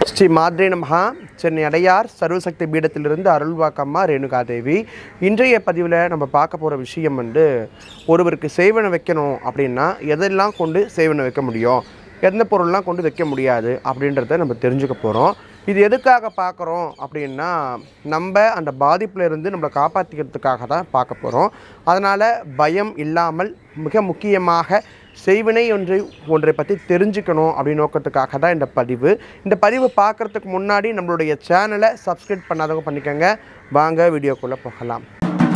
ஸ்ரீ மாத்ரே நமஹா சென்னை அடையார் சர்வசக்தி பீடத்திலிருந்து அருள்வாக்கம்மா ரேணுகாதேவி இன்றைய பதிவில் நம்ம பார்க்க போகிற விஷயம் வந்து ஒருவருக்கு சேவனை வைக்கணும் அப்படின்னா எதெல்லாம் கொண்டு சேவனை வைக்க முடியும் எந்த பொருள்லாம் கொண்டு வைக்க முடியாது அப்படின்றத நம்ம தெரிஞ்சுக்க போகிறோம் இது எதுக்காக பார்க்குறோம் அப்படின்னா நம்ம அந்த பாதிப்புல இருந்து நம்மளை காப்பாற்றிக்கிறதுக்காக தான் பார்க்க போகிறோம் அதனால் பயம் இல்லாமல் மிக முக்கியமாக செய்வினை ஒன்றை ஒன்றை பற்றி தெரிஞ்சுக்கணும் அப்படின்னு நோக்கத்துக்காக தான் இந்த பதிவு இந்த பதிவு பார்க்குறதுக்கு முன்னாடி நம்மளுடைய சேனலை சப்ஸ்கிரைப் பண்ணாதவங்க பண்ணிக்கோங்க வாங்க வீடியோக்குள்ளே போகலாம்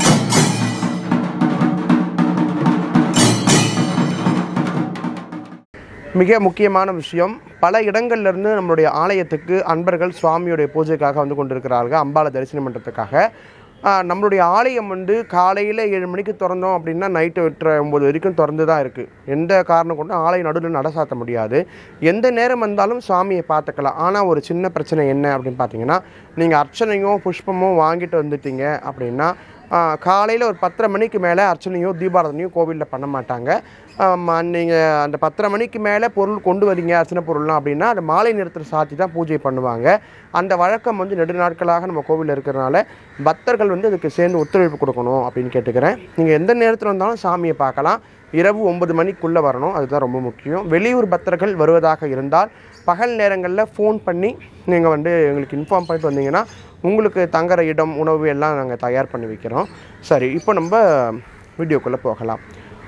மிக முக்கியமான விஷயம் பல இடங்கள்ல இருந்து நம்மளுடைய ஆலயத்துக்கு அன்பர்கள் சுவாமியுடைய பூஜைக்காக வந்து கொண்டிருக்கிறார்கள் அம்பாளை தரிசனம் பண்ணுறதுக்காக ஆஹ், நம்மளுடைய ஆலயம் வந்து காலையில் ஏழு மணிக்கு திறந்தோம் அப்படின்னா நைட்டு எட்டரை ஒம்பது வரைக்கும் திறந்து தான் இருக்குது எந்த காரணம் கொண்டு ஆலயம் நடுவில் நட சாத்த முடியாது எந்த நேரம் வந்தாலும் சுவாமியை பார்த்துக்கலாம் ஆனால் ஒரு சின்ன பிரச்சனை என்ன அப்படின்னு பார்த்தீங்கன்னா நீங்கள் அர்ச்சனையும் புஷ்பமும் வாங்கிட்டு வந்துட்டீங்க அப்படின்னா காலையில் ஒரு பத்தரை மணிக்கு மேலே அர்ச்சனையோ தீபாராதனையோ கோவிலில் பண்ண மாட்டாங்க நீங்கள் அந்த பத்தரை மணிக்கு மேலே பொருள் கொண்டு வரீங்க அர்ச்சனை பொருள்லாம் அப்படின்னா அந்த மாலை நேரத்தில் சாத்தி தான் பூஜை பண்ணுவாங்க அந்த வழக்கம் வந்து நெடு நாட்களாக நம்ம கோவிலில் இருக்கிறனால பக்தர்கள் வந்து அதுக்கு சேர்ந்து ஒத்துழைப்பு கொடுக்கணும் அப்படின்னு கேட்டுக்கிறேன் நீங்கள் எந்த நேரத்தில் வந்தாலும் சாமியை பார்க்கலாம் இரவு ஒன்பது மணிக்குள்ளே வரணும் அதுதான் ரொம்ப முக்கியம் வெளியூர் பக்தர்கள் வருவதாக இருந்தால் பகல் நேரங்களில் ஃபோன் பண்ணி நீங்கள் வந்து எங்களுக்கு இன்ஃபார்ம் பண்ணிட்டு வந்தீங்கன்னா உங்களுக்கு தங்குற இடம் உணவு எல்லாம் நாங்கள் தயார் பண்ணி வைக்கிறோம் சரி இப்போ நம்ம வீடியோக்குள்ளே போகலாம்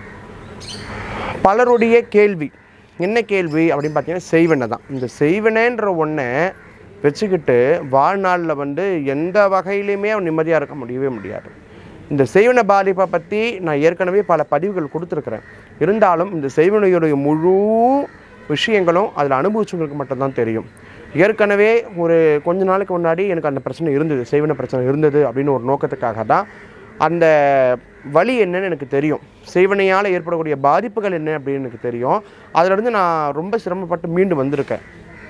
பலருடைய கேள்வி என்ன கேள்வி அப்படின்னு பார்த்தீங்கன்னா செய்வனை தான் இந்த செய்வனைன்ற ஒன்றை வச்சுக்கிட்டு வாழ்நாளில் வந்து எந்த வகையிலையுமே அவன் நிம்மதியாக இருக்க முடியவே முடியாது இந்த செய்வன பாதிப்பை பற்றி நான் ஏற்கனவே பல பதிவுகள் கொடுத்துருக்குறேன் இருந்தாலும் இந்த செய்வனையுடைய முழு விஷயங்களும் அதில் அனுபவிச்சவங்களுக்கு மட்டும்தான் தெரியும் ஏற்கனவே ஒரு கொஞ்ச நாளுக்கு முன்னாடி எனக்கு அந்த பிரச்சனை இருந்தது செய்வன பிரச்சனை இருந்தது அப்படின்னு ஒரு நோக்கத்துக்காக தான் அந்த வலி என்னன்னு எனக்கு தெரியும் செய்வனையால் ஏற்படக்கூடிய பாதிப்புகள் என்ன அப்படின்னு எனக்கு தெரியும் அதிலிருந்து நான் ரொம்ப சிரமப்பட்டு மீண்டு வந்திருக்கேன்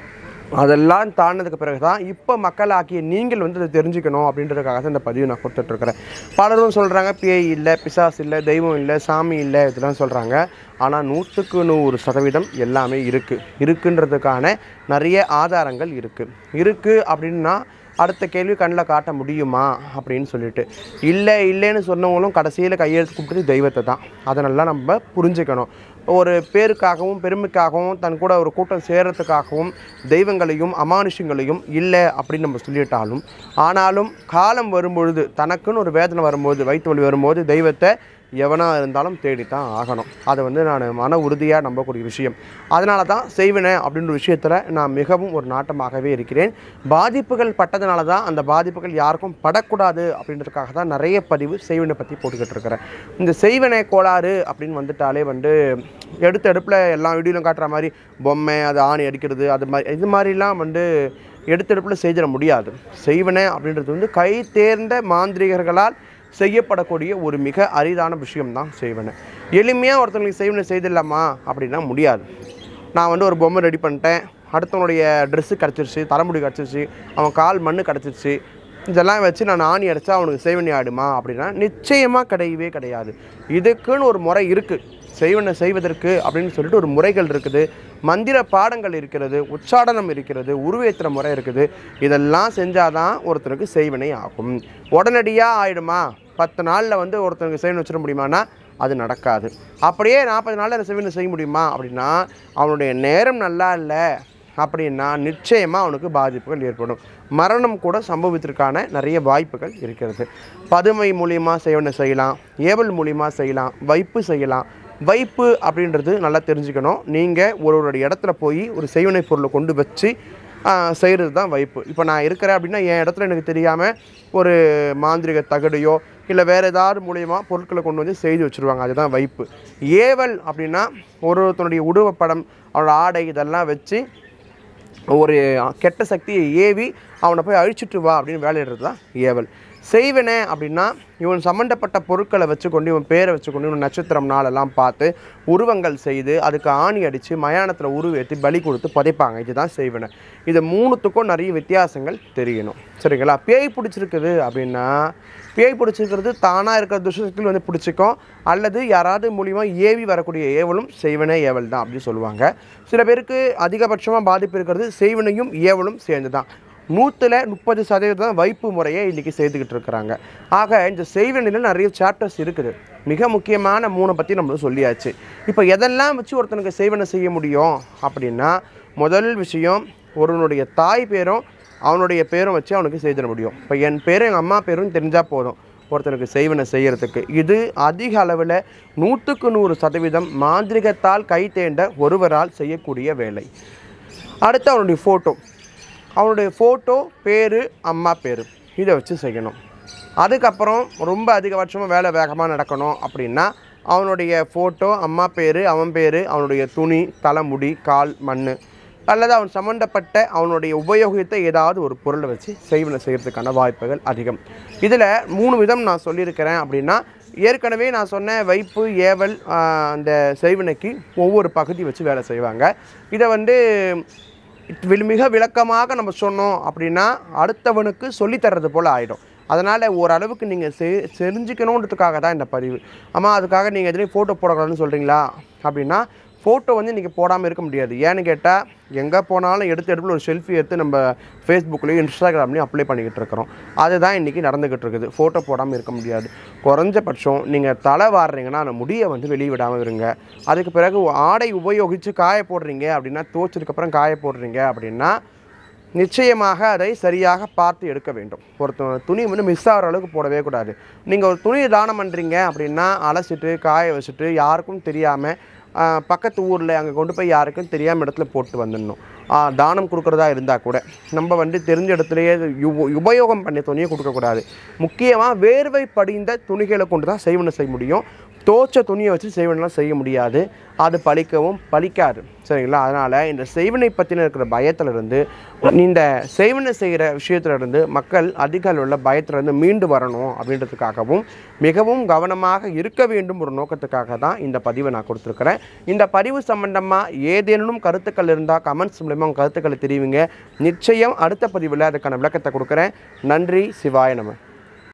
அதெல்லாம் தாண்டினதுக்கு பிறகு தான் இப்போ மக்களாக்கிய நீங்கள் வந்து அதை தெரிஞ்சுக்கணும் அப்படின்றதுக்காக தான் இந்த பதிவு நான் கொடுத்துட்ருக்கிறேன் பலரும் சொல்கிறாங்க பேய் இல்லை பிசாஸ் இல்லை தெய்வம் இல்லை சாமி இல்லை இதெல்லாம் சொல்கிறாங்க ஆனால் நூற்றுக்கு நூறு சதவீதம் எல்லாமே இருக்குது இருக்குன்றதுக்கான நிறைய ஆதாரங்கள் இருக்குது இருக்குது அப்படின்னா அடுத்த கேள்வி கண்ணில் காட்ட முடியுமா அப்படின்னு சொல்லிட்டு இல்லை இல்லைன்னு சொன்னவங்களும் கடைசியில் கையெழுத்து கும்பிட்டு தெய்வத்தை தான் அதனெல்லாம் நம்ம புரிஞ்சுக்கணும் ஒரு பேருக்காகவும் பெருமைக்காகவும் தன் கூட ஒரு கூட்டம் சேர்றதுக்காகவும் தெய்வங்களையும் அமானுஷங்களையும் இல்லை அப்படின்னு நம்ம சொல்லிட்டாலும் ஆனாலும் காலம் வரும்பொழுது தனக்குன்னு ஒரு வேதனை வரும்போது வயிற்று வலி வரும்போது தெய்வத்தை எவனாக இருந்தாலும் தேடித்தான் ஆகணும் அதை வந்து நான் மன உறுதியாக நம்பக்கூடிய விஷயம் அதனால தான் செய்வினை அப்படின்ற விஷயத்தில் நான் மிகவும் ஒரு நாட்டமாகவே இருக்கிறேன் பாதிப்புகள் பட்டதுனால தான் அந்த பாதிப்புகள் யாருக்கும் படக்கூடாது அப்படின்றதுக்காக தான் நிறைய பதிவு செய்வினை பற்றி போட்டுக்கிட்டு இருக்கிறேன் இந்த செய்வினை கோளாறு அப்படின்னு வந்துட்டாலே வந்து எடுத்த எடுப்பில் எல்லா வீடியோலையும் காட்டுற மாதிரி பொம்மை அது ஆணி அடிக்கிறது அது மாதிரி இது மாதிரிலாம் வந்து எடுத்தெடுப்பில் செய்திட முடியாது செய்வினை அப்படின்றது வந்து கை தேர்ந்த மாந்திரிகர்களால் செய்யப்படக்கூடிய ஒரு மிக அரிதான விஷயம்தான் செய்வனை எளிமையாக ஒருத்தவங்களுக்கு செய்வனை செய்திடலாமா அப்படின்னா முடியாது நான் வந்து ஒரு பொம்மை ரெடி பண்ணிட்டேன் அடுத்தவனுடைய ட்ரெஸ்ஸு கிடச்சிருச்சு தலைமுடி கிடச்சிருச்சு அவன் கால் மண்ணு கிடச்சிருச்சு இதெல்லாம் வச்சு நான் ஆணி அடித்தா அவனுக்கு செய்வனி ஆடுமா அப்படின்னா நிச்சயமாக கிடையவே கிடையாது இதுக்குன்னு ஒரு முறை இருக்குது செய்வனை செய்வதற்கு அப்படின்னு சொல்லிட்டு ஒரு முறைகள் இருக்குது மந்திர பாடங்கள் இருக்கிறது உச்சாடனம் இருக்கிறது உருவேற்றுற முறை இருக்குது இதெல்லாம் செஞ்சாதான் ஒருத்தனுக்கு செய்வனை ஆகும் உடனடியாக ஆயிடுமா பத்து நாளில் வந்து ஒருத்தனுக்கு செய்வனை வச்சிட முடியுமானா அது நடக்காது அப்படியே நாற்பது நாளில் செய்வனை செய்ய முடியுமா அப்படின்னா அவனுடைய நேரம் நல்லா இல்லை அப்படின்னா நிச்சயமாக அவனுக்கு பாதிப்புகள் ஏற்படும் மரணம் கூட சம்பவத்திற்கான நிறைய வாய்ப்புகள் இருக்கிறது பதுமை மூலியமாக செய்வனை செய்யலாம் ஏவல் மூலியமாக செய்யலாம் வைப்பு செய்யலாம் வைப்பு அப்படின்றது நல்லா தெரிஞ்சுக்கணும் நீங்கள் ஒரு ஒரு இடத்துல போய் ஒரு செய்வனை பொருளை கொண்டு வச்சு செய்கிறது தான் வைப்பு இப்போ நான் இருக்கிறேன் அப்படின்னா என் இடத்துல எனக்கு தெரியாமல் ஒரு மாந்திரிக தகடையோ இல்லை வேறு ஏதாவது மூலியமா பொருட்களை கொண்டு வந்து செய்து வச்சுருவாங்க அதுதான் வைப்பு ஏவல் அப்படின்னா ஒரு ஒருத்தனுடைய உருவப்படம் அவனோட ஆடை இதெல்லாம் வச்சு ஒரு கெட்ட சக்தியை ஏவி அவனை போய் அழிச்சிட்டு வா அப்படின்னு வேலையிடுறது தான் ஏவல் செய்வன அப்படின்னா இவன் சம்மந்தப்பட்ட பொருட்களை வச்சுக்கொண்டு இவன் பேரை வச்சுக்கொண்டு இவன் நட்சத்திரம் நாளெல்லாம் பார்த்து உருவங்கள் செய்து அதுக்கு ஆணி அடித்து மயானத்தில் உருவேற்றி பலி கொடுத்து புதைப்பாங்க இதுதான் செய்வன இது மூணுத்துக்கும் நிறைய வித்தியாசங்கள் தெரியணும் சரிங்களா பேய் பிடிச்சிருக்குது அப்படின்னா பேய் பிடிச்சிருக்கிறது தானாக இருக்கிற துஷ்டத்தில் வந்து பிடிச்சிக்கும் அல்லது யாராவது மூலிமா ஏவி வரக்கூடிய ஏவலும் செய்வனே ஏவல் தான் அப்படின்னு சொல்லுவாங்க சில பேருக்கு அதிகபட்சமாக பாதிப்பு இருக்கிறது செய்வனையும் ஏவலும் சேர்ந்து தான் நூற்றில் முப்பது சதவீதம் தான் வைப்பு முறையை இன்றைக்கி செய்துக்கிட்டு இருக்கிறாங்க ஆக இந்த செய்வனில் நிறைய சாப்டர்ஸ் இருக்குது மிக முக்கியமான மூணை பற்றி நம்மளும் சொல்லியாச்சு இப்போ எதெல்லாம் வச்சு ஒருத்தனுக்கு செய்வனை செய்ய முடியும் அப்படின்னா முதல் விஷயம் ஒருவனுடைய தாய் பேரும் அவனுடைய பேரும் வச்சு அவனுக்கு செய்திட முடியும் இப்போ என் பேரும் எங்கள் அம்மா பேரும் தெரிஞ்சால் போதும் ஒருத்தனுக்கு செய்வனை செய்யறதுக்கு இது அதிக அளவில் நூற்றுக்கு நூறு சதவீதம் மாந்திரிகத்தால் கை தேண்ட ஒருவரால் செய்யக்கூடிய வேலை அடுத்து அவனுடைய ஃபோட்டோ அவனுடைய ஃபோட்டோ பேர் அம்மா பேர் இதை வச்சு செய்யணும் அதுக்கப்புறம் ரொம்ப அதிகபட்சமாக வேலை வேகமாக நடக்கணும் அப்படின்னா அவனுடைய ஃபோட்டோ அம்மா பேர் அவன் பேர் அவனுடைய துணி தலைமுடி கால் மண் அல்லது அவன் சம்மந்தப்பட்ட அவனுடைய உபயோகித்த ஏதாவது ஒரு பொருளை வச்சு செய்வனை செய்கிறதுக்கான வாய்ப்புகள் அதிகம் இதில் மூணு விதம் நான் சொல்லியிருக்கிறேன் அப்படின்னா ஏற்கனவே நான் சொன்ன வைப்பு ஏவல் ஆஹ், அந்த செய்வினைக்கு ஒவ்வொரு பகுதி வச்சு வேலை செய்வாங்க இதை வந்து வில் மிக விளக்கமாக நம்ம சொன்னோம் அப்படின்னா அடுத்தவனுக்கு சொல்லித்தர்றது போல் ஆகிடும் அதனால் ஓரளவுக்கு நீங்கள் செ தெரிஞ்சுக்கணுன்றதுக்காக தான் இந்த பதிவு ஆமாம் அதுக்காக நீங்கள் எதுலேயும் ஃபோட்டோ போடக்கூடாதுன்னு சொல்கிறீங்களா அப்படின்னா ஃபோட்டோ வந்து நீங்கள் போடாமல் இருக்க முடியாது ஏன்னு கேட்டால் எங்கே போனாலும் எடுத்து எடுப்பில் ஒரு செல்ஃபி எடுத்து நம்ம ஃபேஸ்புக்லேயும் இன்ஸ்டாகிராம்லேயும் அப்ளை பண்ணிக்கிட்டு இருக்கிறோம் அதுதான் இன்றைக்கி நடந்துக்கிட்டு இருக்குது ஃபோட்டோ போடாமல் இருக்க முடியாது குறைஞ்சபட்சம் நீங்கள் தலை வாடுறீங்கன்னா அந்த முடியை வந்து வெளியே விடாமல் இருங்க அதுக்கு பிறகு ஆடை உபயோகித்து காய போடுறீங்க அப்படின்னா துவச்சதுக்கப்புறம் காய போடுறீங்க அப்படின்னா நிச்சயமாக அதை சரியாக பார்த்து எடுக்க வேண்டும் ஒருத்தன் துணி வந்து மிஸ் ஆகிற அளவுக்கு போடவே கூடாது நீங்கள் ஒரு துணியை தானம் பண்ணுறீங்க அப்படின்னா அலசிட்டு காய வச்சுட்டு யாருக்கும் தெரியாமல் பக்கத்து ஊரில் அங்கே கொண்டு போய் யாருக்கும் தெரியாமல் இடத்துல போட்டு வந்துடணும் ஆ, தானம் கொடுக்குறதா இருந்தால் கூட நம்ம வந்து தெரிஞ்ச இடத்துலையே உப- உபயோகம் பண்ணி துணியை கொடுக்கக்கூடாது முக்கியமாக வேர்வை படிந்த துணிகளை கொண்டு தான் செய்வனை செய்ய முடியும் தோச்ச துணியை வச்சு செய்வனெலாம் செய்ய முடியாது அது பலிக்கவும் பலிக்காது சரிங்களா அதனால் இந்த செய்வனை பற்றின இருக்கிற பயத்திலிருந்து இந்த செய்வனை செய்கிற விஷயத்திலிருந்து மக்கள் அதிக அளவுள்ள பயத்திலிருந்து மீண்டு வரணும் அப்படின்றதுக்காகவும் மிகவும் கவனமாக இருக்க வேண்டும் ஒரு நோக்கத்துக்காக தான் இந்த பதிவை நான் கொடுத்துருக்குறேன் இந்த பதிவு சம்பந்தமாக ஏதேனும் கருத்துக்கள் இருந்தால் கமெண்ட்ஸ் மூலமா உங்கள் கருத்துக்களை தெரிவிங்க நிச்சயம் அடுத்த பதிவில் அதுக்கான விளக்கத்தை கொடுக்குறேன் நன்றி சிவாய நம